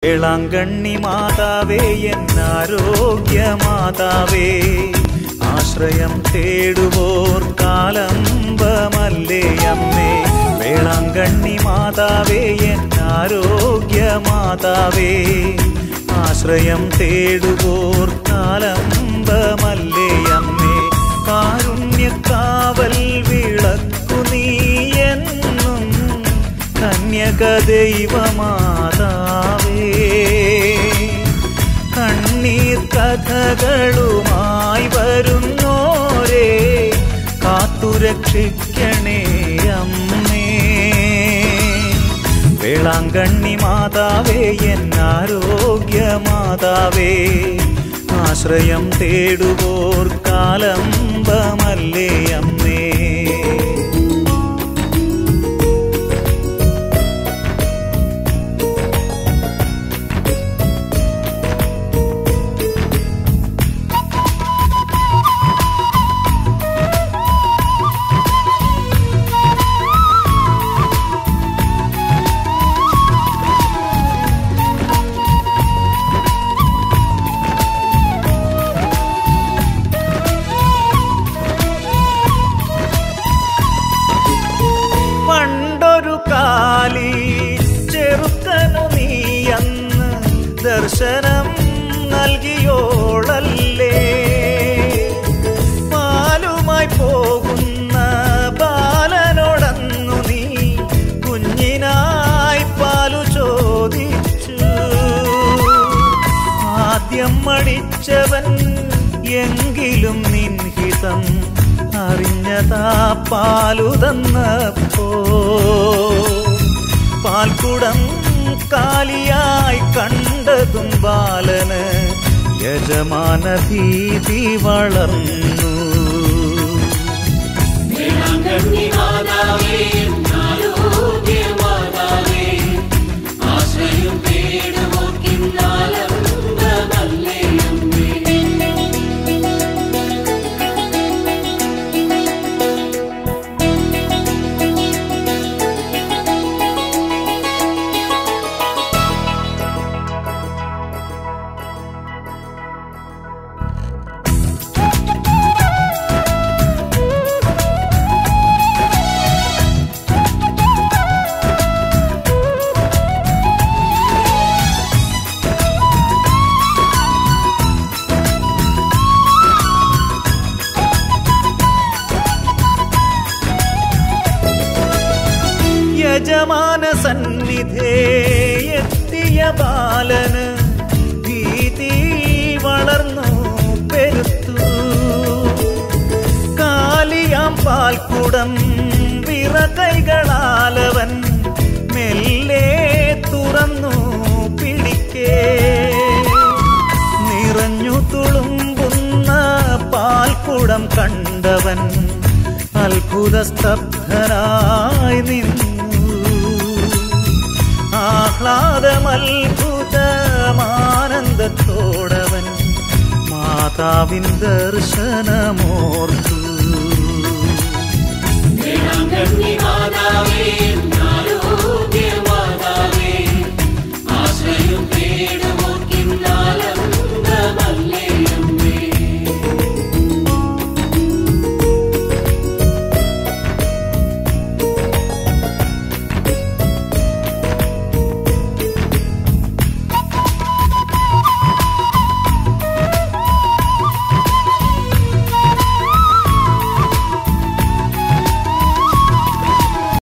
ഇളങ്കണ്ണി മാതാവേ എന്നാരോഗ്യ മാതാവേ ആശ്രയം തേടുവോർ കാലംബമല്ലേ അമ്മേ വേളാങ്കണ്ണി മാതാവേ എന്നാരോഗ്യ മാതാവേ ആശ്രയം തേടുവോർ കാലംബമല്ലേ അമ്മേ കാരുണ്യക്കാവൽ വിളക്കു നീ എന്നും കന്യക ദൈവമാതാവേ കണ്ണീർ കഥകളുമായി വരുന്നോരേ കാത്തുരക്ഷിക്കണേ അമ്മേ വേളാങ്കണ്ണി മാതാവേ എന്നാരോഗ്യ മാതാവേ ആശ്രയം തേടുവോർ കാലംബമല്ലേ അമ്മേ പണ്ടൊരു കാലി ചെറുക്കനു നീയന്ന് ദർശനം നൽകിയോളല്ലേ പാലുമായി പോകുന്ന ബാലനോടന്നു നീ കുഞ്ഞിനായി പാലു ചോദിച്ചു ആദ്യം മടിച്ചവൻ എങ്കിലും നിൻഹിതം അറിഞ്ഞതാ പാലു തന്നപ്പോ പാൽക്കുടം കാലിയായി കണ്ടതും ബാലന് യജമാന ഭീതി വളർന്നു വേളാങ്കണ്ണി മാതാവേ ആരോഗ്യ മാതാവേ ആശ്രയം തേടുവോർക്കിന്നാലംബമല്ലേ അമ്മേ യജമാന സന്നിധേ എത്തിയ ബാലന് ഭീതി വളർന്നു പെരുത്തു കാലിയാം പാൽക്കുടം വിറകൈകളാലവൻ മെല്ലെ തുറന്നു പിടിക്കേ നിറഞ്ഞു തുളുമ്പുന്ന പാൽക്കുടം കണ്ടവൻ അത്ഭുത സ്തബ്ധനായി നിന്നു ആഹ്ലാദമത്ഭുതമാനന്ദത്തോടവൻ മാതാവിൻ ദർശനമോർത്തു വേളാങ്കണ്ണി മാതാവേ